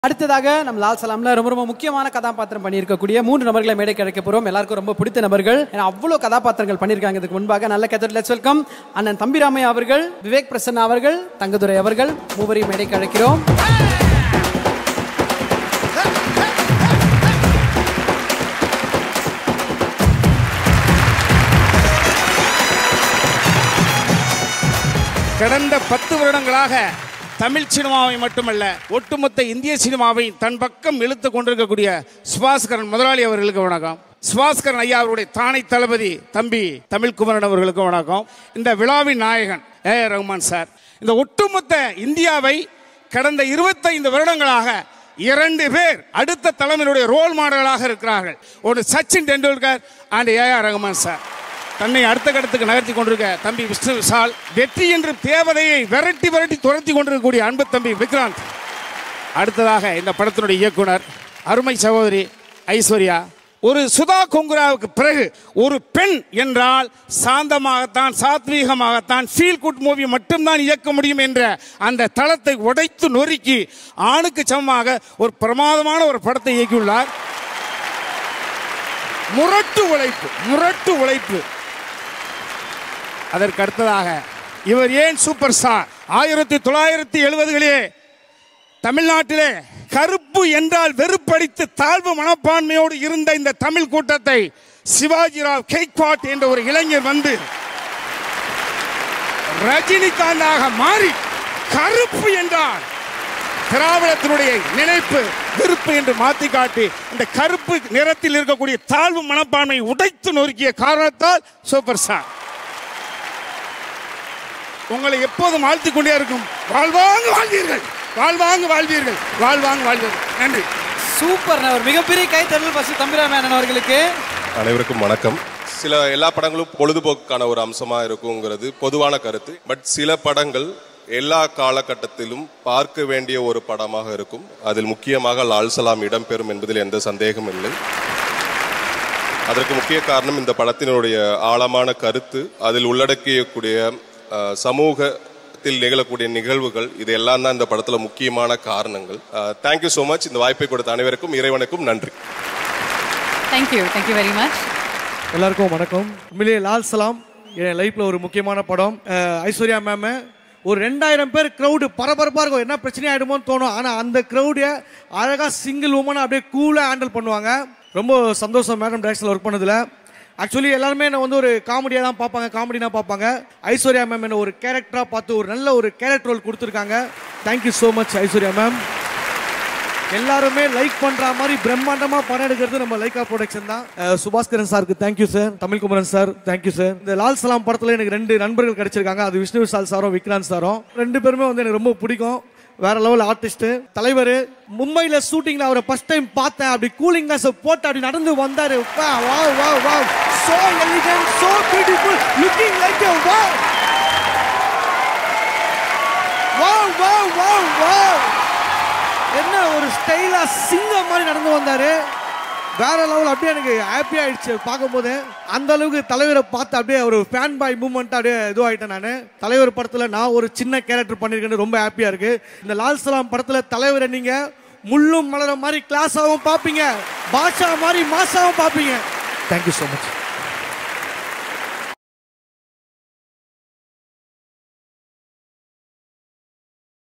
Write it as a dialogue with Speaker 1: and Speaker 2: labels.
Speaker 1: அடுத்ததாக நம்ம லால் சலாம்ல ரொம்ப ரொம்ப முக்கியமான கதாபாத்திரம் பண்ணியிருக்கக்கூடிய மூன்று நபர்களை மேடை கிடைக்க போறோம் எல்லாருக்கும் ரொம்ப பிடித்த நபர்கள் ஏன்னா அவ்வளோ கதாபாத்திரங்கள் பண்ணியிருக்காங்க இதுக்கு முன்பாக நல்ல கத்தர் லெட்ஸ் வெல்கம் அண்ணன் தம்பிராமையா அவர்கள் விவேக் பிரசன்னா அவர்கள் தங்கதுரை அவர்கள் மூவரையும் மேடைக்கு அழைக்கிறோம்
Speaker 2: கடந்த பத்து வருடங்களாக தமிழ் சினிமாவை மட்டுமல்ல ஒட்டுமொத்த இந்திய சினிமாவை தன் பக்கம் இழுத்து கொண்டிருக்கக்கூடிய சுபாஸ்கரன் முதலாளி அவர்களுக்கு வணக்கம் சுபாஸ்கரன் ஐயா அவருடைய தானை தளபதி தம்பி தமிழ் குமரன் அவர்களுக்கு வணக்கம் இந்த விழாவின் நாயகன் ஏ ஆர் ரஹ்மான் சார் இந்த ஒட்டுமொத்த இந்தியாவை கடந்த இருபத்தைந்து வருடங்களாக இரண்டு பேர் அடுத்த தலைமையினுடைய ரோல் மாடலாக இருக்கிறார்கள் ஒரு Sachin Tendulkar and A R Rahman sir தன்னை அடுத்த கட்டத்துக்கு நகர்த்தி கொண்டிருக்க தம்பி விஷ்ணு விஷால் வெற்றி என்று தேவதையை விரட்டி விரட்டி துரத்தி கொண்டிருக்கக்கூடிய அன்பு தம்பி விக்ராந்த் அடுத்ததாக இந்த படத்தினுடைய இயக்குனர் அருமை சகோதரி ஐஸ்வர்யா ஒரு சுதா கொங்குராவுக்கு பிறகு ஒரு பெண் என்றால் சாந்தமாகத்தான் சாத்வீகமாகத்தான் ஃபீல் குட் மூவி மட்டும்தான் இயக்க முடியும் என்ற அந்த தளத்தை உடைத்து நொறுக்கி ஆணுக்கு சமமாக ஒரு பிரமாதமான ஒரு படத்தை இயக்கியுள்ளார் முரட்டு உழைப்பு முரட்டு உழைப்பு அதற்கு அடுத்ததாக இவர் ஏன் சூப்பர் ஸ்டார் ஆயிரத்தி தொள்ளாயிரத்தி எழுபதுகளிலே தமிழ்நாட்டிலே கருப்பு என்றால் வெறுப்படித்து தாழ்வு மனப்பான்மையோடு இருந்த இந்த தமிழ் கூட்டத்தை சிவாஜிராவ் கெய்க்வாட் என்ற ஒரு இளைஞர் வந்து ரஜினிகாந்தாக மாறி கருப்பு என்றால் திராவிடத்தினுடைய நினைப்பு வெறுப்பு என்று மாத்தி காட்டி இந்த கருப்பு நிறத்தில் இருக்கக்கூடிய தாழ்வு மனப்பான்மை உடைத்து நொறுக்கிய காரணத்தால் சூப்பர் ஸ்டார் உங்களை எப்போதும் வாழ்த்திக் கொண்டே இருக்கும் வாழ்வாங்க வாழ்வீர்கள் வாழ்வாங்க வாழ்வீர்கள் வாழ்வாங்க வாழ்வீர்கள் நன்றி
Speaker 1: சூப்பர் ஒரு மிகப்பெரிய கைத்தறல் ஃபர்ஸ்ட் தம்பிராமையா அண்ணன் அவர்களுக்கு
Speaker 3: அனைவருக்கும் வணக்கம் சில எல்லா படங்களும் பொழுதுபோக்குக்கான ஒரு அம்சமா இருக்குங்கிறது பொதுவான கருத்து பட் சில படங்கள் எல்லா காலகட்டத்திலும் பார்க்க வேண்டிய ஒரு படமாக இருக்கும் அதில் முக்கியமாக லால் சலாம் இடம்பெறும் என்பதில் எந்த சந்தேகம் இல்லை அதற்கு முக்கிய காரணம் இந்த படத்தினுடைய ஆழமான கருத்து அதில் உள்ளடக்கியக்கூடிய அஹ், சமூகத்தில் நிகழக்கூடிய நிகழ்வுகள் இது எல்லாம் தான் இந்த படத்துல முக்கியமான காரணங்கள் தேங்க்யூ ஸோ மச் இந்த வாய்ப்பை கொடுத்த அனைவருக்கும் இறைவனுக்கும் நன்றி
Speaker 4: தேங்க்யூ தேங்க்யூ வெரி மச்
Speaker 5: எல்லாருக்கும் வணக்கம் உண்மையிலேயே லால் சலாம் என் லைஃப்ல ஒரு முக்கியமான படம் அஹ், ஐஸ்வர்யா மேம் ஒரு ரெண்டாயிரம் பேர் க்ரௌடு பரபரப்பாக இருக்கும் என்ன பிரச்சனை ஆயிடுமோன்னு தோணும் ஆனால் அந்த க்ரௌடை அழகாக சிங்கிள் உமனை அப்படியே கூலாக ஹேண்டில் பண்ணுவாங்க ரொம்ப சந்தோஷம் மேடம் டேரக்ஷனில் ஒர்க் பண்ணதில் ஆக்சுவலி எல்லாருமே என்ன வந்து ஒரு காமெடியாக தான் பார்ப்பாங்க காமெடினா பார்ப்பாங்க ஐஸ்வர்யா மேம் என்ன ஒரு கேரக்டராக பார்த்து ஒரு நல்ல ஒரு கேரக்டர் ரோல் கொடுத்துருக்காங்க thank you so much Aishwarya ma'am எல்லாருமே லைக் பண்ற மாதிரி பிரம்மாண்டமா படம் எடுக்கிறது நம்ம லைக்கா ப்ரொடக்ஷன் தான் அஹ் சுபாஸ்கரன் சாருக்கு thank you sir Tamilkumaran sir thank you sir இந்த லால் சலாம் படத்துல எனக்கு ரெண்டு நண்பர்கள் கிடைச்சிருக்காங்க அது விஷ்ணு விஷால் சாரும் விக்ராந்த் சாரும் ரெண்டு பேருமே வந்து எனக்கு ரொம்ப பிடிக்கும் வேற லெவல் ஆர்டிஸ்ட் தலைவர் மும்பைல ஷூட்டிங்ல அவரை ஃபர்ஸ்ட் டைம் பார்த்தேன் அப்படி கூலிங் கிளாஸ் போட்டு அப்படி நடந்து வந்தாரு வா வா வா வா so elegant so beautiful looking like a வா வா வா வா வா என்ன ஒரு ஸ்டைலா சிங்கம் மாதிரி நடந்து வந்தாரு வேற லெவல் அப்படியே எனக்கு ஹாப்பி ஆயிடுச்சு பார்க்கும்போது அந்த அளவுக்கு தலைவரை பார்த்து அப்படியே ஒரு ஃபேன் பாய் மூமெண்ட் அப்படியே இதுவாயிட்டேன் நான் தலைவர் படத்துல நான் ஒரு சின்ன கேரக்டர் பண்ணியிருக்கேன்னு ரொம்ப ஹாப்பியா இருக்கு இந்த லால் சலாம் படத்துல தலைவரை நீங்க முள்ளும் மலர மாதிரி கிளாஸாவும் பார்ப்பீங்க பாஷா மாதிரி மாசாவும் பார்ப்பீங்க தேங்க்யூ ஸோ மச்